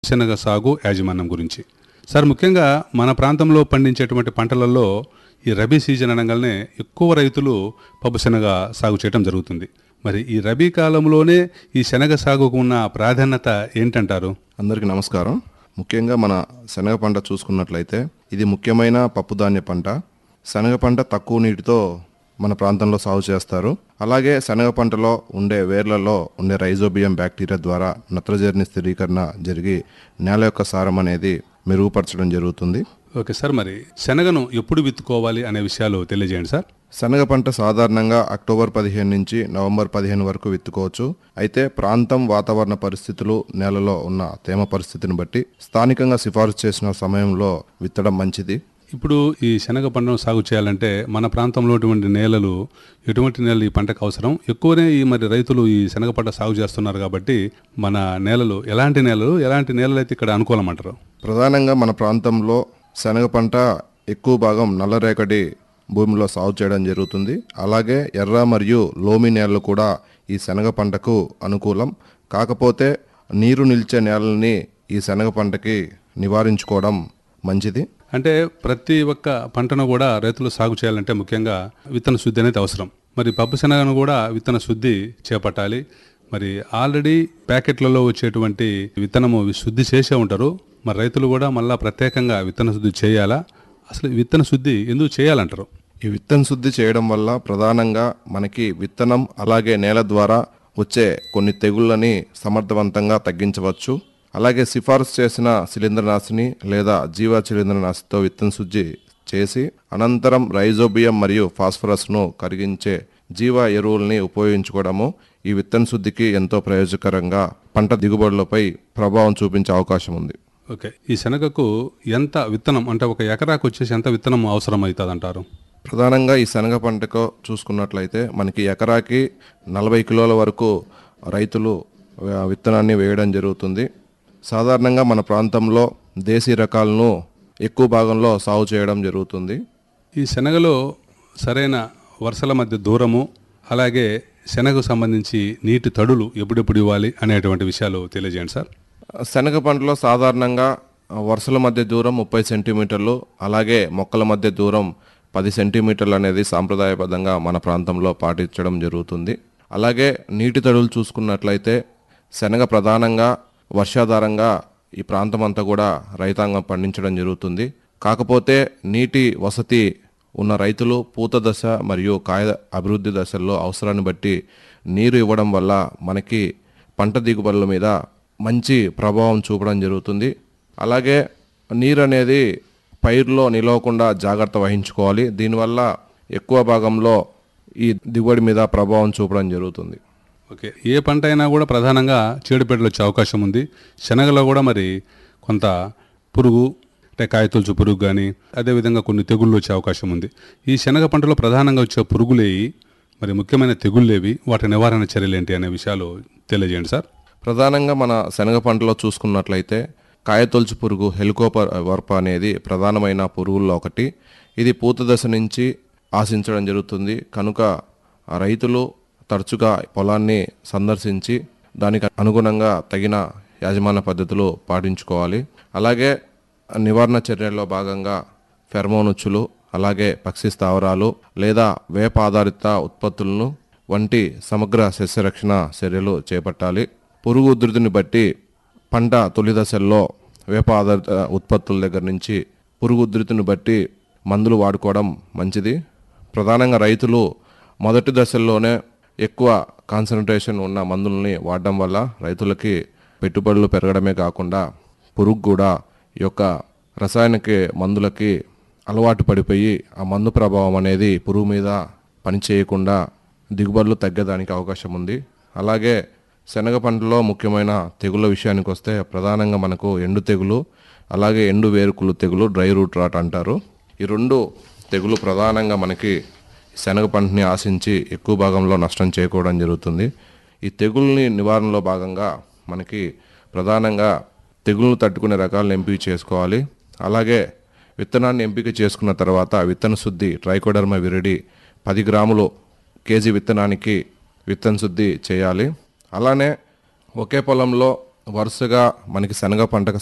శనగ సాగు యాజమాన్యం గురించి సార్ ముఖ్యంగా మన ప్రాంతంలో పండించేటువంటి పంటలలో ఈ రబీ సీజన్ అనగానే ఎక్కువ రైతులు పప్పు శనగ సాగు చేయడం జరుగుతుంది మరి ఈ రబీ కాలంలోనే ఈ శనగ సాగుకు ఉన్న ప్రాధాన్యత ఏంటంటారు అందరికీ నమస్కారం ముఖ్యంగా మన శనగ పంట చూసుకున్నట్లయితే ఇది ముఖ్యమైన పప్పుధాన్య పంట శనగ పంట తక్కువ నీటితో మన ప్రాంతంలో సాగు చేస్తారు అలాగే శనగ పంటలో ఉండే వేర్లలో ఉండే రైజోబియం బ్యాక్టీరియా ద్వారా నత్రజని స్థిరీకరణ జరిగి నేల యొక్క సారం అనేది మెరుగుపరచడం జరుగుతుంది ఓకే సార్ మరి శనగను ఎప్పుడు విత్తుకోవాలి అనే విషయాలు తెలియజేయండి సార్ శనగ పంట సాధారణంగా అక్టోబర్ పదిహేను నుంచి నవంబర్ పదిహేను వరకు విత్తుకోవచ్చు అయితే ప్రాంతం వాతావరణ పరిస్థితులు నేలలో ఉన్న తేమ పరిస్థితిని బట్టి స్థానికంగా సిఫారసు చేసిన సమయంలో విత్తడం మంచిది ఇప్పుడు ఈ శనగ పంటను సాగు చేయాలంటే మన ప్రాంతంలో ఉన్నటువంటి నేలలు ఎటువంటి నేలలు ఈ పంటకు అవసరం ఎక్కువనే ఈ మరి రైతులు ఈ శనగ పంట సాగు చేస్తున్నారు కాబట్టి మన నేలలు ఎలాంటి నేలలు ఎలాంటి నేలలు అయితే ఇక్కడ అనుకూలం అంటారు ప్రధానంగా మన ప్రాంతంలో శనగ పంట ఎక్కువ భాగం నల్లరేగడి భూమిలో సాగు చేయడం జరుగుతుంది అలాగే ఎర్ర మరియు లోమి నేలలు కూడా ఈ శనగ పంటకు అనుకూలం కాకపోతే నీరు నిలిచే నేలని ఈ శనగ పంటకి నివారించుకోవడం మంచిది అంటే ప్రతి ఒక్క పంటను కూడా రైతులు సాగు చేయాలంటే ముఖ్యంగా విత్తన శుద్ధి అనేది అవసరం మరి పప్పు శనగను కూడా విత్తన శుద్ధి చేపట్టాలి మరి ఆల్రెడీ ప్యాకెట్లలో వచ్చేటువంటి విత్తనము శుద్ధి చేసే ఉంటారు మరి రైతులు కూడా మళ్ళా ప్రత్యేకంగా విత్తన శుద్ధి చేయాలా అసలు ఈ విత్తన శుద్ధి ఎందుకు చేయాలంటారు ఈ విత్తన శుద్ధి చేయడం వల్ల ప్రధానంగా మనకి విత్తనం అలాగే నేల ద్వారా వచ్చే కొన్ని తెగుళ్ళని సమర్థవంతంగా తగ్గించవచ్చు అలాగే సిఫారసు చేసిన శిలీంద్రనాశిని లేదా జీవ శిలీంద్రనాశితో విత్తన శుద్ధి చేసి అనంతరం రైజోబియం మరియు ఫాస్ఫరస్ను కరిగించే జీవ ఎరువుల్ని ఉపయోగించుకోవడము ఈ విత్తన శుద్ధికి ఎంతో ప్రయోజకరంగా పంట దిగుబడులపై ప్రభావం చూపించే అవకాశం ఉంది ఓకే ఈ శనగకు ఎంత విత్తనం అంటే ఒక ఎకరాకు వచ్చేసి ఎంత విత్తనం అవసరం అవుతుంది అంటారు ప్రధానంగా ఈ శనగ పంటకు చూసుకున్నట్లయితే మనకి ఎకరాకి నలభై కిలోల వరకు రైతులు ఆ, విత్తనాన్ని వేయడం జరుగుతుంది సాధారణంగా మన ప్రాంతంలో దేశీ రకాలను ఎక్కువ భాగంలో సాగు చేయడం జరుగుతుంది ఈ శనగలో సరైన వరుసల మధ్య దూరము అలాగే శనగకు సంబంధించి నీటి తడులు ఎప్పుడెప్పుడు ఇవ్వాలి అనేటువంటి విషయాలు తెలియజేయండి సార్ శనగ పంటలో సాధారణంగా వరుసల మధ్య దూరం ముప్పై సెంటీమీటర్లు అలాగే మొక్కల మధ్య దూరం పది సెంటీమీటర్లు అనేది సాంప్రదాయబద్ధంగా మన ప్రాంతంలో పాటించడం జరుగుతుంది అలాగే నీటి తడులు చూసుకున్నట్లయితే శనగ ప్రధానంగా వర్షాధారంగా ఈ ప్రాంతం అంతా కూడా రైతాంగం పండించడం జరుగుతుంది కాకపోతే నీటి వసతి ఉన్న రైతులు పూత దశ మరియు కాయ అభివృద్ధి దశల్లో అవసరాన్ని బట్టి నీరు ఇవ్వడం వల్ల మనకి పంట దిగుబడుల మీద మంచి ప్రభావం చూపడం జరుగుతుంది అలాగే నీరు అనేది పైరులో నిలవకుండా జాగ్రత్త వహించుకోవాలి దీనివల్ల ఎక్కువ భాగంలో ఈ దిగుబడి మీద ప్రభావం చూపడం జరుగుతుంది ఓకే ఏ పంట అయినా కూడా ప్రధానంగా చీడపీడలు వచ్చే అవకాశం ఉంది శనగలో కూడా మరి కొంత పురుగు అంటే కాయతొలుచు పురుగు కానీ అదేవిధంగా కొన్ని తెగుళ్ళు వచ్చే అవకాశం ఉంది ఈ శనగ పంటలో ప్రధానంగా వచ్చే పురుగులేవి మరి ముఖ్యమైన తెగుళ్ళేవి వాటి నివారణ చర్యలు ఏంటి అనే విషయాలు తెలియజేయండి సార్ ప్రధానంగా మన శనగ పంటలో చూసుకున్నట్లయితే కాయతొలుచు పురుగు హెలికోపర్ వర్ప అనేది ప్రధానమైన పురుగుల్లో ఒకటి ఇది పూత దశ నుంచి ఆశించడం జరుగుతుంది కనుక ఆ రైతులు తరచుగా పొలాన్ని సందర్శించి దానికి అనుగుణంగా తగిన యాజమాన్య పద్ధతులు పాటించుకోవాలి అలాగే నివారణ చర్యల్లో భాగంగా ఫెర్మోనుచ్చులు అలాగే పక్షి స్థావరాలు లేదా వేప ఆధారిత ఉత్పత్తులను వంటి సమగ్ర సస్యరక్షణ చర్యలు చేపట్టాలి పురుగు ఉధృతిని బట్టి పంట తొలి దశల్లో వేప ఆధారిత ఉత్పత్తుల దగ్గర నుంచి పురుగు ఉధృతిని బట్టి మందులు వాడుకోవడం మంచిది ప్రధానంగా రైతులు మొదటి దశల్లోనే ఎక్కువ కాన్సన్ట్రేషన్ ఉన్న మందులని వాడడం వల్ల రైతులకి పెట్టుబడులు పెరగడమే కాకుండా పురుగు కూడా ఈ యొక్క రసాయనిక మందులకి అలవాటు పడిపోయి ఆ మందు ప్రభావం అనేది పురుగు మీద పని చేయకుండా దిగుబడులు తగ్గడానికి అవకాశం ఉంది అలాగే శనగ పంటలో ముఖ్యమైన తెగుళ్ళ విషయానికి వస్తే ప్రధానంగా మనకు ఎండు తెగులు అలాగే ఎండు వేరుకులు తెగులు డ్రై రూట్ రాట్ అంటారు ఈ రెండు తెగులు ప్రధానంగా మనకి శనగ పంటని ఆశించి ఎక్కువ భాగంలో నష్టం చేకూడడం జరుగుతుంది ఈ తెగుల్ని నివారణలో భాగంగా మనకి ప్రధానంగా తెగులను తట్టుకునే రకాలను ఎంపిక చేసుకోవాలి అలాగే విత్తనాన్ని ఎంపిక చేసుకున్న తర్వాత విత్తన శుద్ధి ట్రైకోడర్మా విరిడి పది గ్రాములు కేజీ విత్తనానికి విత్తన శుద్ధి చేయాలి అలానే ఒకే పొలంలో వరుసగా మనకి శనగ పంటకు